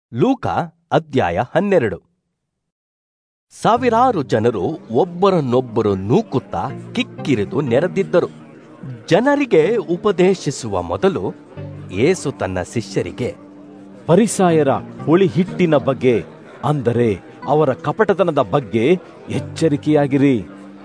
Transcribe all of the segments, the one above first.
ಲೂಕ ಅಧ್ಯಾಯ ಹನ್ನೆರಡು ಸಾವಿರಾರು ಜನರು ಒಬ್ಬರನ್ನೊಬ್ಬರು ನೂಕುತ್ತಾ ಕಿಕ್ಕಿರಿದು ನೆರೆದಿದ್ದರು ಜನರಿಗೆ ಉಪದೇಶಿಸುವ ಮೊದಲು ಏಸು ತನ್ನ ಶಿಷ್ಯರಿಗೆ ಪರಿಸಾಯರ ಹುಳಿ ಹಿಟ್ಟಿನ ಬಗ್ಗೆ ಅಂದರೆ ಅವರ ಕಪಟತನದ ಬಗ್ಗೆ ಎಚ್ಚರಿಕೆಯಾಗಿರಿ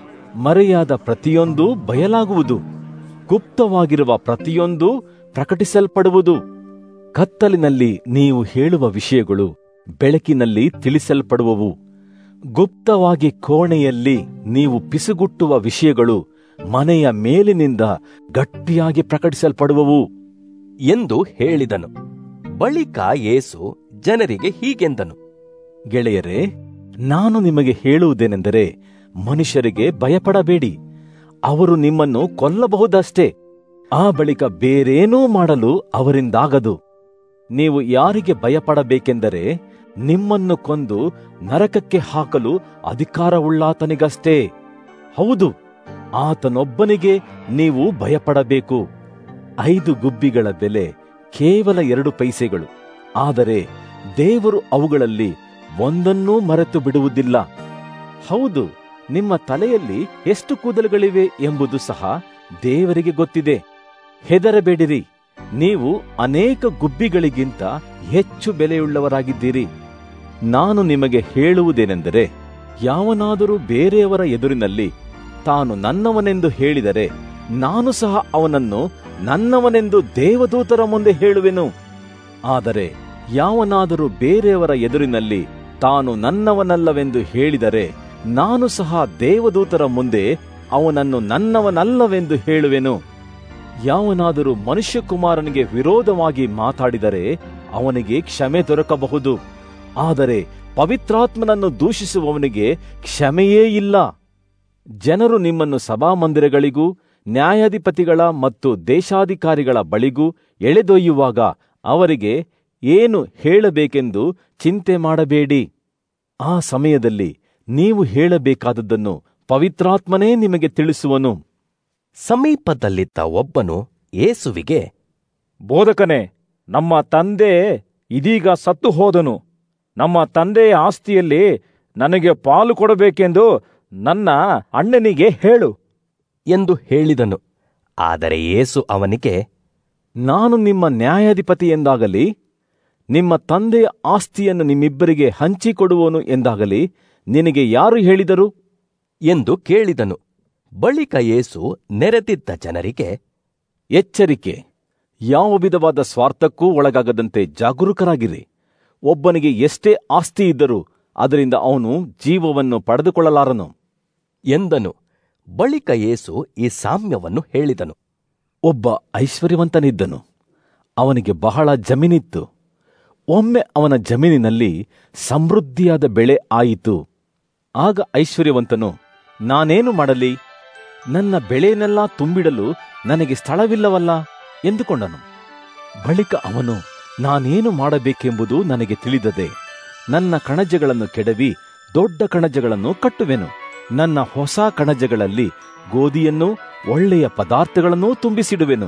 ಮರೆಯಾದ ಪ್ರತಿಯೊಂದು ಬಯಲಾಗುವುದು ಗುಪ್ತವಾಗಿರುವ ಪ್ರತಿಯೊಂದು ಪ್ರಕಟಿಸಲ್ಪಡುವುದು ಕತ್ತಲಿನಲ್ಲಿ ನೀವು ಹೇಳುವ ವಿಷಯಗಳು ಬೆಳಕಿನಲ್ಲಿ ತಿಳಿಸಲ್ಪಡುವವು ಗುಪ್ತವಾಗಿ ಕೋಣೆಯಲ್ಲಿ ನೀವು ಪಿಸುಗುಟ್ಟುವ ವಿಷಯಗಳು ಮನೆಯ ಮೇಲಿನಿಂದ ಗಟ್ಟಿಯಾಗಿ ಪ್ರಕಟಿಸಲ್ಪಡುವವು ಎಂದು ಹೇಳಿದನು ಬಳಿಕ ಏಸು ಜನರಿಗೆ ಹೀಗೆಂದನು ಗೆಳೆಯರೇ ನಾನು ನಿಮಗೆ ಹೇಳುವುದೇನೆಂದರೆ ಮನುಷ್ಯರಿಗೆ ಭಯಪಡಬೇಡಿ ಅವರು ನಿಮ್ಮನ್ನು ಕೊಲ್ಲಬಹುದಷ್ಟೇ ಆ ಬಳಿಕ ಬೇರೇನೂ ಮಾಡಲು ಅವರಿಂದಾಗದು ನೀವು ಯಾರಿಗೆ ಭಯಪಡಬೇಕೆಂದರೆ ನಿಮ್ಮನ್ನು ಕೊಂದು ನರಕಕ್ಕೆ ಹಾಕಲು ಅಧಿಕಾರವುಳ್ಳಾತನಿಗಷ್ಟೇ ಹೌದು ಆತನೊಬ್ಬನಿಗೆ ನೀವು ಭಯಪಡಬೇಕು ಐದು ಗುಬ್ಬಿಗಳ ಬೆಲೆ ಕೇವಲ ಎರಡು ಪೈಸೆಗಳು ಆದರೆ ದೇವರು ಅವುಗಳಲ್ಲಿ ಒಂದನ್ನೂ ಮರೆತು ಬಿಡುವುದಿಲ್ಲ ಹೌದು ನಿಮ್ಮ ತಲೆಯಲ್ಲಿ ಎಷ್ಟು ಕೂದಲುಗಳಿವೆ ಎಂಬುದು ಸಹ ದೇವರಿಗೆ ಗೊತ್ತಿದೆ ಹೆದರಬೇಡಿರಿ ನೀವು ಅನೇಕ ಗುಬ್ಬಿಗಳಿಗಿಂತ ಹೆಚ್ಚು ಬೆಲೆಯುಳ್ಳವರಾಗಿದ್ದೀರಿ ನಾನು ನಿಮಗೆ ಹೇಳುವುದೇನೆಂದರೆ ಯಾವನಾದರೂ ಬೇರೆಯವರ ಎದುರಿನಲ್ಲಿ ತಾನು ನನ್ನವನೆಂದು ಹೇಳಿದರೆ ನಾನು ಸಹ ಅವನನ್ನು ನನ್ನವನೆಂದು ದೇವದೂತರ ಮುಂದೆ ಹೇಳುವೆನು ಆದರೆ ಯಾವನಾದರೂ ಬೇರೆಯವರ ಎದುರಿನಲ್ಲಿ ತಾನು ನನ್ನವನಲ್ಲವೆಂದು ಹೇಳಿದರೆ ನಾನು ಸಹ ದೇವದೂತರ ಮುಂದೆ ಅವನನ್ನು ನನ್ನವನಲ್ಲವೆಂದು ಹೇಳುವೆನು ಯಾವನಾದರೂ ಮನುಷ್ಯಕುಮಾರನಿಗೆ ವಿರೋಧವಾಗಿ ಮಾತಾಡಿದರೆ ಅವನಿಗೆ ಕ್ಷಮೆ ದೊರಕಬಹುದು ಆದರೆ ಪವಿತ್ರಾತ್ಮನನ್ನು ದೂಷಿಸುವವನಿಗೆ ಕ್ಷಮೆಯೇ ಇಲ್ಲ ಜನರು ನಿಮ್ಮನ್ನು ಸಭಾಮಂದಿರಗಳಿಗೂ ನ್ಯಾಯಾಧಿಪತಿಗಳ ಮತ್ತು ದೇಶಾಧಿಕಾರಿಗಳ ಬಳಿಗೂ ಎಳೆದೊಯ್ಯುವಾಗ ಅವರಿಗೆ ಏನು ಹೇಳಬೇಕೆಂದು ಚಿಂತೆ ಮಾಡಬೇಡಿ ಆ ಸಮಯದಲ್ಲಿ ನೀವು ಹೇಳಬೇಕಾದದ್ದನ್ನು ಪವಿತ್ರಾತ್ಮನೇ ನಿಮಗೆ ತಿಳಿಸುವನು ಸಮೀಪದಲ್ಲಿದ್ದ ಒಬ್ಬನು ಏಸುವಿಗೆ ಬೋಧಕನೇ ನಮ್ಮ ತಂದೆ ಇದೀಗ ಸತ್ತು ಹೋದನು ನಮ್ಮ ತಂದೆಯ ಆಸ್ತಿಯಲ್ಲಿ ನನಗೆ ಪಾಲು ಕೊಡಬೇಕೆಂದು ನನ್ನ ಅಣ್ಣನಿಗೆ ಹೇಳು ಎಂದು ಹೇಳಿದನು ಆದರೆ ಏಸು ಅವನಿಗೆ ನಾನು ನಿಮ್ಮ ನ್ಯಾಯಾಧಿಪತಿ ಎಂದಾಗಲಿ ನಿಮ್ಮ ತಂದೆಯ ಆಸ್ತಿಯನ್ನು ನಿಮ್ಮಿಬ್ಬರಿಗೆ ಹಂಚಿಕೊಡುವನು ಎಂದಾಗಲಿ ನಿನಗೆ ಯಾರು ಹೇಳಿದರು ಎಂದು ಕೇಳಿದನು ಬಳಿಕ ಏಸು ನೆರೆದಿದ್ದ ಜನರಿಗೆ ಎಚ್ಚರಿಕೆ ಯಾವ ವಿಧವಾದ ಸ್ವಾರ್ಥಕ್ಕೂ ಒಳಗಾಗದಂತೆ ಜಾಗರೂಕರಾಗಿರಿ ಒಬ್ಬನಿಗೆ ಎಷ್ಟೇ ಆಸ್ತಿ ಇದ್ದರೂ ಅದರಿಂದ ಅವನು ಜೀವವನ್ನು ಪಡೆದುಕೊಳ್ಳಲಾರನು ಎಂದನು ಬಳಿಕ ಏಸು ಈ ಸಾಮ್ಯವನ್ನು ಹೇಳಿದನು ಒಬ್ಬ ಐಶ್ವರ್ಯವಂತನಿದ್ದನು ಅವನಿಗೆ ಬಹಳ ಜಮೀನಿತ್ತು ಒಮ್ಮೆ ಅವನ ಜಮೀನಿನಲ್ಲಿ ಸಮೃದ್ಧಿಯಾದ ಬೆಳೆ ಆಯಿತು ಆಗ ಐಶ್ವರ್ಯವಂತನು ನಾನೇನು ಮಾಡಲಿ ನನ್ನ ಬೆಳೆಯನ್ನೆಲ್ಲ ತುಂಬಿಡಲು ನನಗೆ ಸ್ಥಳವಿಲ್ಲವಲ್ಲ ಎಂದುಕೊಂಡನು ಬಳಿಕ ಅವನು ನಾನೇನು ಮಾಡಬೇಕೆಂಬುದು ನನಗೆ ತಿಳಿದದೆ ನನ್ನ ಕಣಜಗಳನ್ನು ಕೆಡವಿ ದೊಡ್ಡ ಕಣಜಗಳನ್ನು ಕಟ್ಟುವೆನು ನನ್ನ ಹೊಸ ಕಣಜಗಳಲ್ಲಿ ಗೋಧಿಯನ್ನು ಒಳ್ಳೆಯ ಪದಾರ್ಥಗಳನ್ನೂ ತುಂಬಿಸಿಡುವೆನು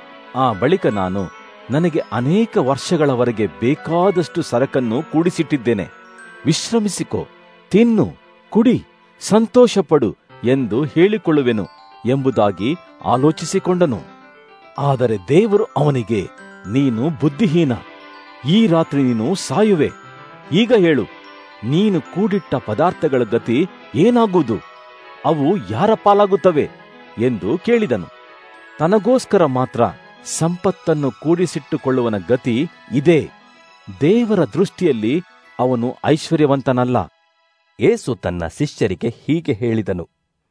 ಆ ಬಳಿಕ ನಾನು ನನಗೆ ಅನೇಕ ವರ್ಷಗಳವರೆಗೆ ಬೇಕಾದಷ್ಟು ಸರಕನ್ನು ಕೂಡಿಸಿಟ್ಟಿದ್ದೇನೆ ವಿಶ್ರಮಿಸಿಕೋ ತಿನ್ನು ಕುಡಿ ಸಂತೋಷಪಡು ಎಂದು ಹೇಳಿಕೊಳ್ಳುವೆನು ಎಂಬುದಾಗಿ ಆಲೋಚಿಸಿಕೊಂಡನು ಆದರೆ ದೇವರು ಅವನಿಗೆ ನೀನು ಬುದ್ಧಿಹೀನ ಈ ರಾತ್ರಿ ನೀನು ಸಾಯುವೆ ಈಗ ಹೇಳು ನೀನು ಕೂಡಿಟ್ಟ ಪದಾರ್ಥಗಳ ಗತಿ ಏನಾಗುವುದು ಅವು ಯಾರ ಪಾಲಾಗುತ್ತವೆ ಎಂದು ಕೇಳಿದನು ತನಗೋಸ್ಕರ ಮಾತ್ರ ಸಂಪತ್ತನ್ನು ಕೂಡಿಸಿಟ್ಟುಕೊಳ್ಳುವನ ಗತಿ ಇದೇ ದೇವರ ದೃಷ್ಟಿಯಲ್ಲಿ ಅವನು ಐಶ್ವರ್ಯವಂತನಲ್ಲ ಏಸು ತನ್ನ ಶಿಷ್ಯರಿಗೆ ಹೀಗೆ ಹೇಳಿದನು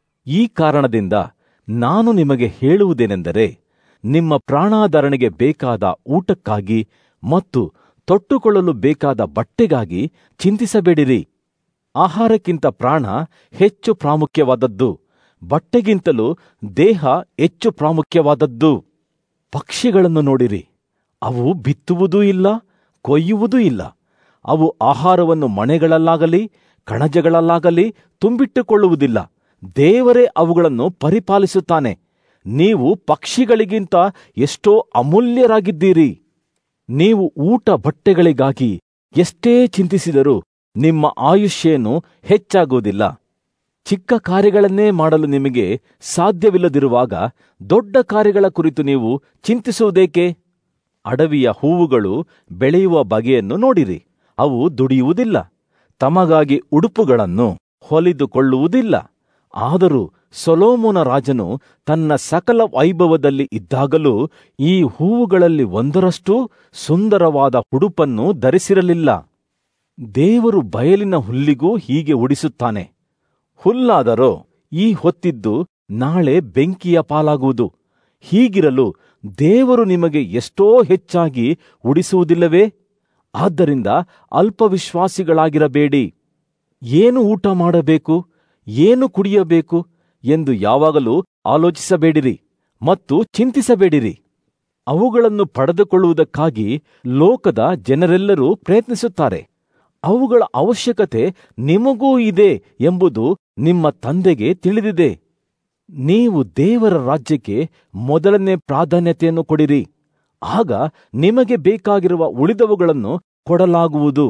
ಈ ಕಾರಣದಿಂದ ನಾನು ನಿಮಗೆ ಹೇಳುವುದೇನೆಂದರೆ ನಿಮ್ಮ ಪ್ರಾಣಾಧರಣೆಗೆ ಬೇಕಾದ ಊಟಕ್ಕಾಗಿ ಮತ್ತು ತೊಟ್ಟುಕೊಳ್ಳಲು ಬೇಕಾದ ಬಟ್ಟೆಗಾಗಿ ಚಿಂತಿಸಬೇಡಿರಿ ಆಹಾರಕ್ಕಿಂತ ಪ್ರಾಣ ಹೆಚ್ಚು ಪ್ರಾಮುಖ್ಯವಾದದ್ದು ಬಟ್ಟೆಗಿಂತಲೂ ದೇಹ ಹೆಚ್ಚು ಪ್ರಾಮುಖ್ಯವಾದದ್ದು ಪಕ್ಷಿಗಳನ್ನು ನೋಡಿರಿ ಅವು ಬಿತ್ತುವುದೂ ಇಲ್ಲ ಕೊಯ್ಯುವುದೂ ಇಲ್ಲ ಅವು ಆಹಾರವನ್ನು ಮನೆಗಳಲ್ಲಾಗಲಿ ಕಣಜಗಳಲ್ಲಾಗಲಿ ತುಂಬಿಟ್ಟುಕೊಳ್ಳುವುದಿಲ್ಲ ದೇವರೇ ಅವುಗಳನ್ನು ಪರಿಪಾಲಿಸುತ್ತಾನೆ ನೀವು ಪಕ್ಷಿಗಳಿಗಿಂತ ಎಷ್ಟೋ ಅಮೂಲ್ಯರಾಗಿದ್ದೀರಿ ನೀವು ಊಟ ಬಟ್ಟೆಗಳಿಗಾಗಿ ಎಷ್ಟೇ ಚಿಂತಿಸಿದರೂ ನಿಮ್ಮ ಆಯುಷ್ಯೇನು ಹೆಚ್ಚಾಗುವುದಿಲ್ಲ ಚಿಕ್ಕ ಕಾರ್ಯಗಳನ್ನೇ ಮಾಡಲು ನಿಮಗೆ ಸಾಧ್ಯವಿಲ್ಲದಿರುವಾಗ ದೊಡ್ಡ ಕಾರ್ಯಗಳ ಕುರಿತು ನೀವು ಚಿಂತಿಸುವುದೇಕೆ ಅಡವಿಯ ಹೂವುಗಳು ಬೆಳೆಯುವ ಬಗೆಯನ್ನು ನೋಡಿರಿ ಅವು ದುಡಿಯುವುದಿಲ್ಲ ತಮಗಾಗಿ ಉಡುಪುಗಳನ್ನು ಹೊಲಿದುಕೊಳ್ಳುವುದಿಲ್ಲ ಆದರೂ ಸೊಲೋಮೋನ ರಾಜನು ತನ್ನ ಸಕಲ ವೈಭವದಲ್ಲಿ ಇದ್ದಾಗಲೂ ಈ ಹೂವುಗಳಲ್ಲಿ ಒಂದರಷ್ಟೂ ಸುಂದರವಾದ ಉಡುಪನ್ನು ಧರಿಸಿರಲಿಲ್ಲ ದೇವರು ಬಯಲಿನ ಹುಲ್ಲಿಗೂ ಹೀಗೆ ಉಡಿಸುತ್ತಾನೆ ಹುಲ್ಲಾದರೋ ಈ ಹೊತ್ತಿದ್ದು ನಾಳೆ ಬೆಂಕಿಯ ಪಾಲಾಗುವುದು ಹೀಗಿರಲು ದೇವರು ನಿಮಗೆ ಎಷ್ಟೋ ಹೆಚ್ಚಾಗಿ ಉಡಿಸುವುದಿಲ್ಲವೇ ಆದ್ದರಿಂದ ಅಲ್ಪವಿಶ್ವಾಸಿಗಳಾಗಿರಬೇಡಿ ಏನು ಊಟ ಮಾಡಬೇಕು ಏನು ಕುಡಿಯಬೇಕು ಎಂದು ಯಾವಾಗಲೂ ಆಲೋಚಿಸಬೇಡಿರಿ ಮತ್ತು ಚಿಂತಿಸಬೇಡಿರಿ ಅವುಗಳನ್ನು ಪಡೆದುಕೊಳ್ಳುವುದಕ್ಕಾಗಿ ಲೋಕದ ಜನರೆಲ್ಲರೂ ಪ್ರಯತ್ನಿಸುತ್ತಾರೆ ಅವುಗಳ ಅವಶ್ಯಕತೆ ನಿಮಗೂ ಇದೆ ಎಂಬುದು ನಿಮ್ಮ ತಂದೆಗೆ ತಿಳಿದಿದೆ ನೀವು ದೇವರ ರಾಜ್ಯಕ್ಕೆ ಮೊದಲನೇ ಪ್ರಾಧಾನ್ಯತೆಯನ್ನು ಕೊಡಿರಿ ಆಗ ನಿಮಗೆ ಬೇಕಾಗಿರುವ ಉಳಿದವುಗಳನ್ನು ಕೊಡಲಾಗುವುದು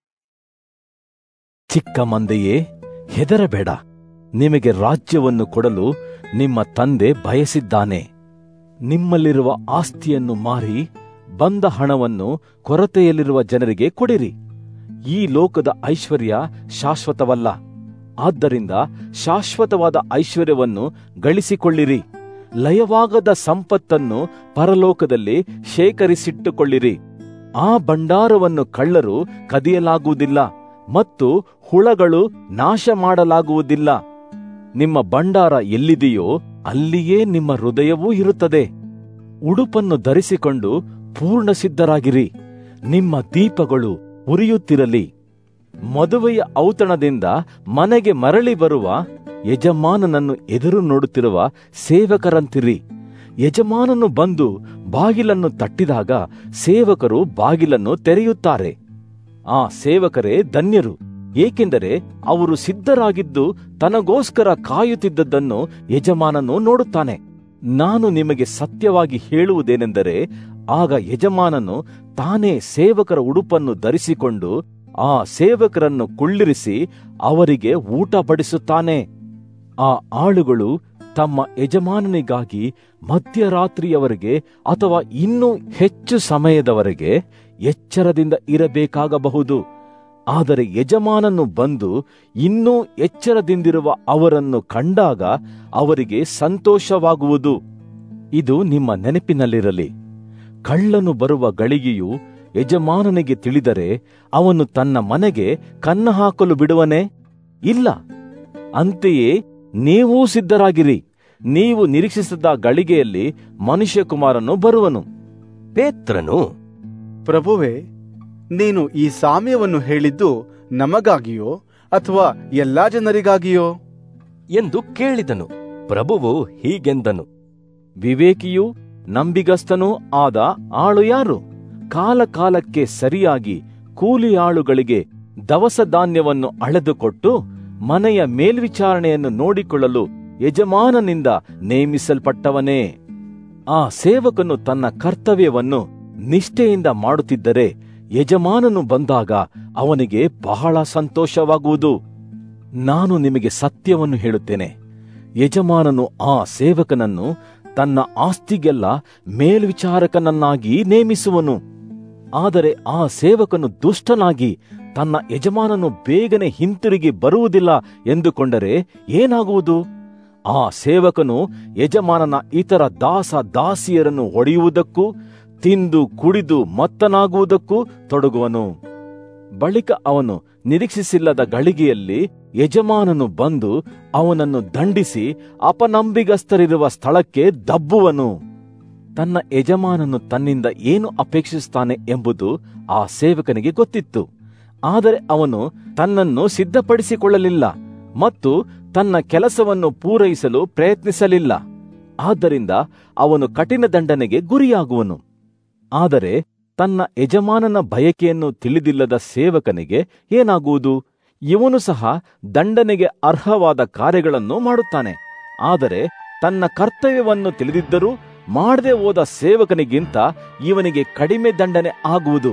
ಚಿಕ್ಕ ಮಂದೆಯೇ ಹೆದರಬೇಡ ನಿಮಗೆ ರಾಜ್ಯವನ್ನು ಕೊಡಲು ನಿಮ್ಮ ತಂದೆ ಬಯಸಿದ್ದಾನೆ ನಿಮ್ಮಲ್ಲಿರುವ ಆಸ್ತಿಯನ್ನು ಮಾರಿ ಬಂದ ಹಣವನ್ನು ಕೊರತೆಯಲ್ಲಿರುವ ಜನರಿಗೆ ಕೊಡಿರಿ ಈ ಲೋಕದ ಐಶ್ವರ್ಯ ಶಾಶ್ವತವಲ್ಲ ಆದ್ದರಿಂದ ಶಾಶ್ವತವಾದ ಐಶ್ವರ್ಯವನ್ನು ಗಳಿಸಿಕೊಳ್ಳಿರಿ ಲಯವಾಗದ ಸಂಪತ್ತನ್ನು ಪರಲೋಕದಲ್ಲಿ ಶೇಖರಿಸಿಟ್ಟುಕೊಳ್ಳಿರಿ ಆ ಭಂಡಾರವನ್ನು ಕಳ್ಳರು ಕದಿಯಲಾಗುವುದಿಲ್ಲ ಮತ್ತು ಹುಳಗಳು ನಾಶ ಮಾಡಲಾಗುವುದಿಲ್ಲ ನಿಮ್ಮ ಭಂಡಾರ ಎಲ್ಲಿದೆಯೋ ಅಲ್ಲಿಯೇ ನಿಮ್ಮ ಹೃದಯವೂ ಇರುತ್ತದೆ ಉಡುಪನ್ನು ಧರಿಸಿಕೊಂಡು ಪೂರ್ಣ ಸಿದ್ಧರಾಗಿರಿ ನಿಮ್ಮ ದೀಪಗಳು ಉರಿಯುತ್ತಿರಲಿ ಮದುವೆಯ ಔತಣದಿಂದ ಮನೆಗೆ ಮರಳಿ ಬರುವ ಯಜಮಾನನನ್ನು ಎದುರು ನೋಡುತ್ತಿರುವ ಸೇವಕರಂತಿರಿ ಯಜಮಾನನು ಬಂದು ಬಾಗಿಲನ್ನು ತಟ್ಟಿದಾಗ ಸೇವಕರು ಬಾಗಿಲನ್ನು ತೆರೆಯುತ್ತಾರೆ ಆ ಸೇವಕರೇ ಧನ್ಯರು ಏಕೆಂದರೆ ಅವರು ಸಿದ್ಧರಾಗಿದ್ದು ತನಗೋಸ್ಕರ ಕಾಯುತ್ತಿದ್ದದ್ದನ್ನು ಯಜಮಾನನು ನೋಡುತ್ತಾನೆ ನಾನು ನಿಮಗೆ ಸತ್ಯವಾಗಿ ಹೇಳುವುದೇನೆಂದರೆ ಆಗ ಯಜಮಾನನು ತಾನೇ ಸೇವಕರ ಉಡುಪನ್ನು ಧರಿಸಿಕೊಂಡು ಆ ಸೇವಕರನ್ನು ಕುಳ್ಳಿರಿಸಿ ಅವರಿಗೆ ಊಟ ಬಡಿಸುತ್ತಾನೆ ಆ ಆಳುಗಳು ತಮ್ಮ ಯಜಮಾನನಿಗಾಗಿ ಮಧ್ಯರಾತ್ರಿಯವರೆಗೆ ಅಥವಾ ಇನ್ನೂ ಹೆಚ್ಚು ಸಮಯದವರೆಗೆ ಎಚ್ಚರದಿಂದ ಇರಬೇಕಾಗಬಹುದು ಆದರೆ ಯಜಮಾನನು ಬಂದು ಇನ್ನೂ ಎಚ್ಚರದಿಂದಿರುವ ಅವರನ್ನು ಕಂಡಾಗ ಅವರಿಗೆ ಸಂತೋಷವಾಗುವುದು ಇದು ನಿಮ್ಮ ನೆನಪಿನಲ್ಲಿರಲಿ ಕಳ್ಳನು ಬರುವ ಗಳಿಗೆಯು ಯಜಮಾನನಿಗೆ ತಿಳಿದರೆ ಅವನು ತನ್ನ ಮನೆಗೆ ಕನ್ನ ಹಾಕಲು ಬಿಡುವನೇ ಇಲ್ಲ ಅಂತೆಯೇ ನೀವೂ ಸಿದ್ಧರಾಗಿರಿ ನೀವು ನಿರೀಕ್ಷಿಸಿದ ಗಳಿಗೆಯಲ್ಲಿ ಮನುಷ್ಯಕುಮಾರನು ಬರುವನು ಪೇತ್ರನು ಪ್ರಭುವೆ ನೀನು ಈ ಸಾಮ್ಯವನ್ನು ಹೇಳಿದ್ದು ನಮಗಾಗಿಯೋ ಅಥವಾ ಎಲ್ಲಾ ಜನರಿಗಾಗಿಯೋ ಎಂದು ಕೇಳಿದನು ಪ್ರಭುವು ಹೀಗೆಂದನು ವಿವೇಕಿಯೂ ನಂಬಿಗಸ್ತನೂ ಆದ ಆಳು ಯಾರು ಕಾಲ ಕಾಲಕ್ಕೆ ಸರಿಯಾಗಿ ಕೂಲಿ ಆಳುಗಳಿಗೆ ದವಸ ಧಾನ್ಯವನ್ನು ಅಳೆದುಕೊಟ್ಟು ಮನೆಯ ಮೇಲ್ವಿಚಾರಣೆಯನ್ನು ನೋಡಿಕೊಳ್ಳಲು ಯಜಮಾನನಿಂದ ನೇಮಿಸಲ್ಪಟ್ಟವನೇ ಆ ಸೇವಕನು ತನ್ನ ಕರ್ತವ್ಯವನ್ನು ನಿಷ್ಠೆಯಿಂದ ಮಾಡುತ್ತಿದ್ದರೆ ಯಜಮಾನನು ಬಂದಾಗ ಅವನಿಗೆ ಬಹಳ ಸಂತೋಷವಾಗುವುದು ನಾನು ನಿಮಗೆ ಸತ್ಯವನ್ನು ಹೇಳುತ್ತೇನೆ ಯಜಮಾನನು ಆ ಸೇವಕನನ್ನು ತನ್ನ ಆಸ್ತಿಗೆಲ್ಲ ಮೇಲ್ವಿಚಾರಕನನ್ನಾಗಿ ನೇಮಿಸುವನು ಆದರೆ ಆ ಸೇವಕನು ದುಷ್ಟನಾಗಿ ತನ್ನ ಯಜಮಾನನು ಬೇಗನೆ ಹಿಂತಿರುಗಿ ಬರುವುದಿಲ್ಲ ಎಂದುಕೊಂಡರೆ ಏನಾಗುವುದು ಆ ಸೇವಕನು ಯಜಮಾನನ ಇತರ ದಾಸ ದಾಸಿಯರನ್ನು ಹೊಡೆಯುವುದಕ್ಕೂ ತಿಂದು ಕುಡಿದು ಮತ್ತನಾಗುವುದಕ್ಕೂ ತೊಡಗುವನು ಬಳಿಕ ಅವನು ನಿರೀಕ್ಷಿಸಿಲ್ಲದ ಗಳಿಗೆಯಲ್ಲಿ ಯಜಮಾನನು ಬಂದು ಅವನನ್ನು ದಂಡಿಸಿ ಅಪನಂಬಿಗಸ್ತರಿರುವ ಸ್ಥಳಕ್ಕೆ ದಬ್ಬುವನು ತನ್ನ ಯಜಮಾನನು ತನ್ನಿಂದ ಏನು ಅಪೇಕ್ಷಿಸುತ್ತಾನೆ ಎಂಬುದು ಆ ಸೇವಕನಿಗೆ ಗೊತ್ತಿತ್ತು ಆದರೆ ಅವನು ತನ್ನನ್ನು ಸಿದ್ಧಪಡಿಸಿಕೊಳ್ಳಲಿಲ್ಲ ಮತ್ತು ತನ್ನ ಕೆಲಸವನ್ನು ಪೂರೈಸಲು ಪ್ರಯತ್ನಿಸಲಿಲ್ಲ ಆದ್ದರಿಂದ ಅವನು ಕಠಿಣ ದಂಡನೆಗೆ ಗುರಿಯಾಗುವನು ಆದರೆ ತನ್ನ ಯಜಮಾನನ ಬಯಕೆಯನ್ನು ತಿಳಿದಿಲ್ಲದ ಸೇವಕನಿಗೆ ಏನಾಗುವುದು ಇವನು ಸಹ ದಂಡನೆಗೆ ಅರ್ಹವಾದ ಕಾರ್ಯಗಳನ್ನು ಮಾಡುತ್ತಾನೆ ಆದರೆ ತನ್ನ ಕರ್ತವ್ಯವನ್ನು ತಿಳಿದಿದ್ದರೂ ಮಾಡದೆ ಹೋದ ಸೇವಕನಿಗಿಂತ ಇವನಿಗೆ ಕಡಿಮೆ ದಂಡನೆ ಆಗುವುದು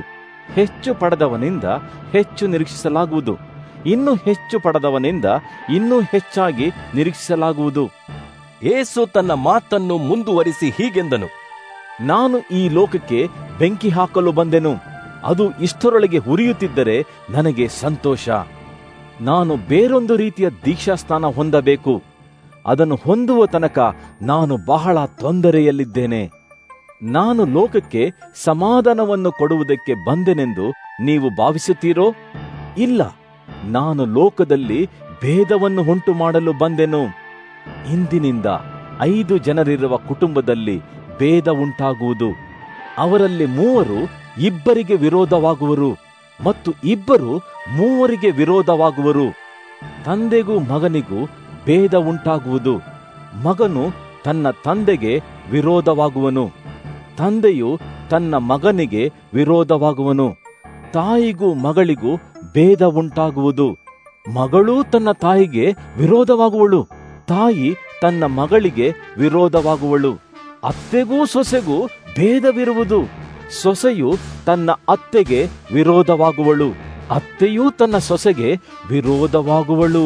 ಹೆಚ್ಚು ಪಡೆದವನಿಂದ ಹೆಚ್ಚು ನಿರೀಕ್ಷಿಸಲಾಗುವುದು ಇನ್ನು ಹೆಚ್ಚು ಪಡೆದವನಿಂದ ಇನ್ನೂ ಹೆಚ್ಚಾಗಿ ನಿರೀಕ್ಷಿಸಲಾಗುವುದು ಏಸು ತನ್ನ ಮಾತನ್ನು ಮುಂದುವರಿಸಿ ಹೀಗೆಂದನು ನಾನು ಈ ಲೋಕಕ್ಕೆ ಬೆಂಕಿ ಹಾಕಲು ಬಂದೆನು ಅದು ಇಷ್ಟರೊಳಗೆ ಹುರಿಯುತ್ತಿದ್ದರೆ ನನಗೆ ಸಂತೋಷ ನಾನು ಬೇರೊಂದು ರೀತಿಯ ದೀಕ್ಷಾಸ್ನಾನ ಹೊಂದಬೇಕು ಅದನ್ನು ಹೊಂದುವ ತನಕ ನಾನು ಬಹಳ ತೊಂದರೆಯಲ್ಲಿದ್ದೇನೆ ನಾನು ಲೋಕಕ್ಕೆ ಸಮಾಧಾನವನ್ನು ಕೊಡುವುದಕ್ಕೆ ಬಂದೆನೆಂದು ನೀವು ಭಾವಿಸುತ್ತೀರೋ ಇಲ್ಲ ನಾನು ಲೋಕದಲ್ಲಿ ಭೇದವನ್ನು ಉಂಟು ಮಾಡಲು ಬಂದೆನು ಇಂದಿನಿಂದ ಐದು ಜನರಿರುವ ಕುಟುಂಬದಲ್ಲಿ ಭೇದ ಉಂಟಾಗುವುದು ಅವರಲ್ಲಿ ಮೂವರು ಇಬ್ಬರಿಗೆ ವಿರೋಧವಾಗುವರು ಮತ್ತು ಇಬ್ಬರು ಮೂವರಿಗೆ ವಿರೋಧವಾಗುವರು ತಂದೆಗೂ ಮಗನಿಗೂ ಭೇದ ಉಂಟಾಗುವುದು ಮಗನು ತನ್ನ ತಂದೆಗೆ ವಿರೋಧವಾಗುವನು ತಂದೆಯು ತನ್ನ ಮಗನಿಗೆ ವಿರೋಧವಾಗುವನು ತಾಯಿಗೂ ಮಗಳಿಗೂ ಭೇದ ಉಂಟಾಗುವುದು ಮಗಳೂ ತನ್ನ ತಾಯಿಗೆ ವಿರೋಧವಾಗುವಳು ತಾಯಿ ತನ್ನ ಮಗಳಿಗೆ ವಿರೋಧವಾಗುವಳು ಅತ್ತೆಗೂ ಸೊಸೆಗೂ ಭೇದವಿರುವುದು ಸೊಸೆಯು ತನ್ನ ಅತ್ತೆಗೆ ವಿರೋಧವಾಗುವಳು ಅತ್ತೆಯೂ ತನ್ನ ಸೊಸೆಗೆ ವಿರೋಧವಾಗುವಳು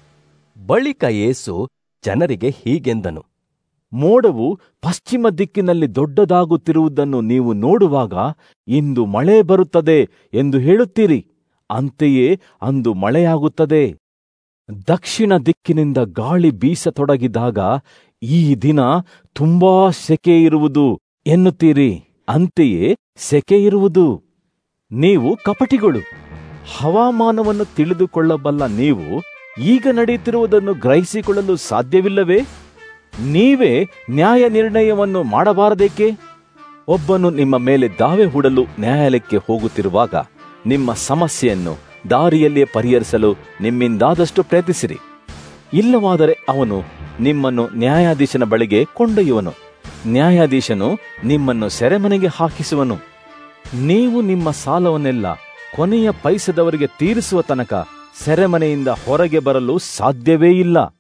ಬಳಿಕ ಏಸು ಜನರಿಗೆ ಹೀಗೆಂದನು ಮೋಡವು ಪಶ್ಚಿಮ ದಿಕ್ಕಿನಲ್ಲಿ ದೊಡ್ಡದಾಗುತ್ತಿರುವುದನ್ನು ನೀವು ನೋಡುವಾಗ ಇಂದು ಮಳೆ ಬರುತ್ತದೆ ಎಂದು ಹೇಳುತ್ತೀರಿ ಅಂತೆಯೇ ಅಂದು ಮಳೆಯಾಗುತ್ತದೆ ದಕ್ಷಿಣ ದಿಕ್ಕಿನಿಂದ ಗಾಳಿ ಬೀಸತೊಡಗಿದಾಗ ಈ ದಿನ ತುಂಬಾ ಸೆಕೆ ಇರುವುದು ಎನ್ನುತ್ತೀರಿ ಅಂತೆಯೇ ಸೆಕೆ ಇರುವುದು ನೀವು ಕಪಟಿಗಳು ಹವಾಮಾನವನ್ನು ತಿಳಿದುಕೊಳ್ಳಬಲ್ಲ ನೀವು ಈಗ ನಡೆಯುತ್ತಿರುವುದನ್ನು ಗ್ರಹಿಸಿಕೊಳ್ಳಲು ಸಾಧ್ಯವಿಲ್ಲವೇ ನೀವೇ ನ್ಯಾಯ ನಿರ್ಣಯವನ್ನು ಮಾಡಬಾರದೇಕೆ ಒಬ್ಬನು ನಿಮ್ಮ ಮೇಲೆ ದಾವೆ ಹೂಡಲು ನ್ಯಾಯಾಲಯಕ್ಕೆ ಹೋಗುತ್ತಿರುವಾಗ ನಿಮ್ಮ ಸಮಸ್ಯೆಯನ್ನು ದಾರಿಯಲ್ಲಿಯೇ ಪರಿಹರಿಸಲು ನಿಮ್ಮಿಂದಾದಷ್ಟು ಪ್ರಯತ್ನಿಸಿರಿ ಇಲ್ಲವಾದರೆ ಅವನು ನಿಮ್ಮನ್ನು ನ್ಯಾಯಾಧೀಶನ ಬಳಿಗೆ ಕೊಂಡೊಯ್ಯುವನು ನ್ಯಾಯಾಧೀಶನು ನಿಮ್ಮನ್ನು ಸೆರೆಮನೆಗೆ ಹಾಕಿಸುವನು ನೀವು ನಿಮ್ಮ ಸಾಲವನ್ನೆಲ್ಲ ಕೊನೆಯ ಪೈಸದವರಿಗೆ ತೀರಿಸುವ ತನಕ ಸೆರೆಮನೆಯಿಂದ ಹೊರಗೆ ಬರಲು ಸಾಧ್ಯವೇ ಇಲ್ಲ